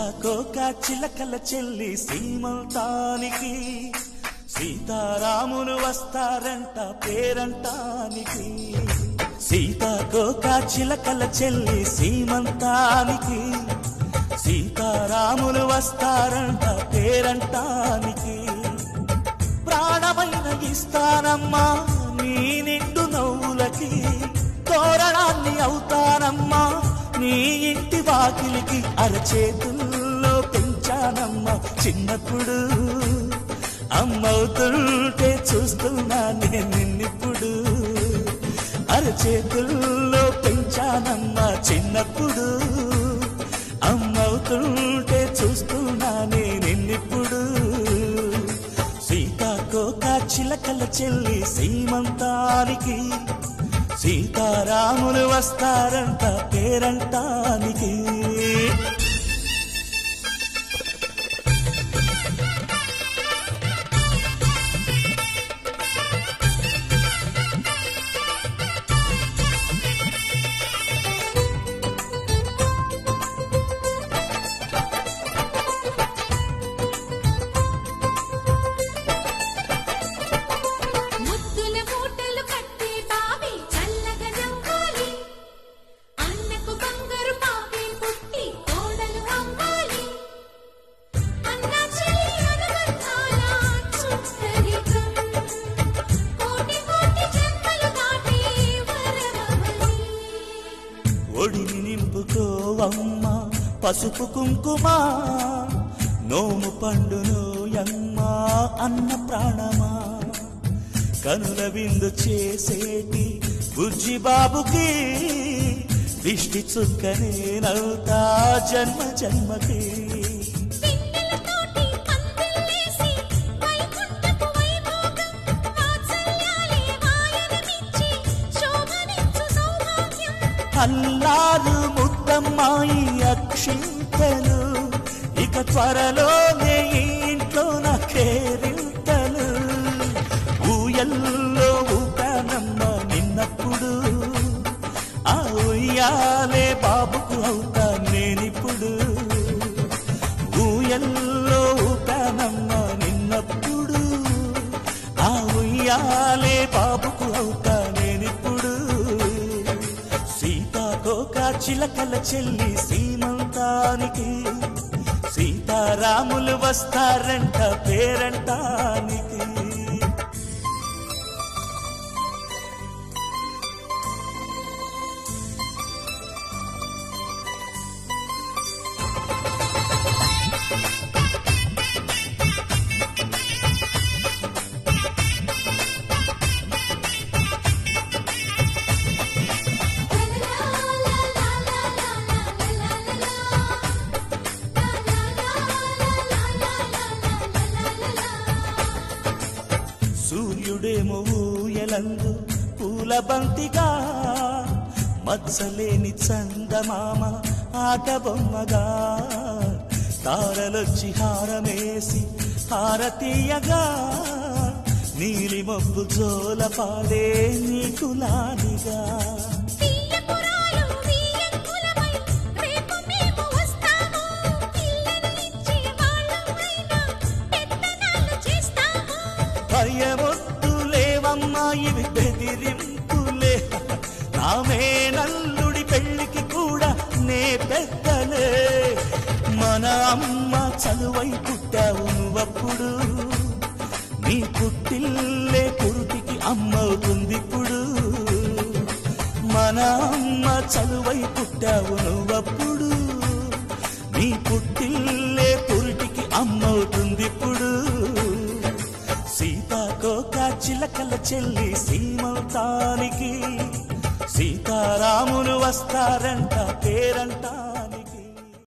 సీతాకోక చిలకల చెల్లి సీమంతానికి సీతారాములు వస్తారంట పేరంటానికి సీతాకోక చిలకల చెల్లి సీమంతానికి సీతారాములు వస్తారంట పేరంటానికి ప్రాణమైన ఇస్తానమ్మా నీ నిండు నవ్వులకి తోరణాన్ని అవుతానమ్మా నీ ఇంటి వాకిలికి అరచేతుల్లో పెంచానమ్మా చిన్నప్పుడు అమ్మవుతుంటే చూస్తున్నా నేను నిన్నిప్పుడు అరచేతుల్లో పెంచానమ్మా చిన్నప్పుడు అమ్మవుతుంటే చూస్తున్నా నేను నిన్నిప్పుడు సీతాకోక చిలకల చెల్లి సీమంతానికి సీతారాములు వస్తారంట పేరంటానికి ముద్దుల మూటలు కట్టి బావి చల్లగా నవ్వాలి అన్నకు బంగారు పాపి పుట్టి కోడలు అవ్వాలి అన్న చెల్లి అనుబంధాల చుట్టరికం కోటి కోటి జన్మలు దాటి వరమవలి ఒడిని నింపుకోవమ్మ పసుపు కుంకుమ నోము పండును యమ్మ అన్న ప్రాణమా కనుల విందు చేసేటి బుజ్జి బాబుకి దిష్టి చుక్కనే నవ్వుతా జన్మ జన్మకి పిన్నెలతోటి పందిళ్ళేసి వైకుంఠపు వైభోగం వాత్సల్యాలే వాయనమిచ్చి శోభనిచ్చు సౌభాగ్యం అల్లారు ముద్దమ్మాయి అక్షింతలు ఇక త్వరలోనే ఈ ఇంట్లో నా కేరింతలు ఊయల్లో ఊపానమ్మ నిన్నప్పుడు ఆ ఉయ్యాలే బాబుకు అవుతా నేనిప్పుడు ఊయల్లో ఊపానమ్మ నిన్నప్పుడు ఆ ఉయ్యాలే బాబుకు అవుతా నేనిప్పుడు సీతాకోక చిలకల చెల్లి సీమంతానికి సీతారాములు వస్తారంట పేరంటానికి సూర్యుడేమో ఊయలందు పూల బంతిగా మత్సలేని చందమామ ఆట బొమ్మగా తారలొచ్చి హారమేసి హారతీయగా నీలి మబ్బు జోల పాడే నీకులానిగా తీయపురాలు తీయంకులమై రేపు మేము వస్తాము పిల్లను ఇచ్చే వాళ్ళమైనా పెత్తనాలు చేస్తాము భయమొద్దులేవమ్మా ఇవి బెదిరింపులే నామే నల్లుడి పెళ్లికి కూడా నే పెద్దలే మన అమ్మ చలువై పుట్టావు నువ్వప్పుడు నీ పుట్టిల్లే పురుటికి అమ్మవుతుంది ఇప్పుడు మన అమ్మ చలువై పుట్టావు నువ్వప్పుడు నీ పుట్టిల్లే పురిటికి అమ్మవుతుంది ఇప్పుడు సీతాకోక చిలకల చెల్లి సీమతానికి సీతారాములు వస్తారంట పేరంట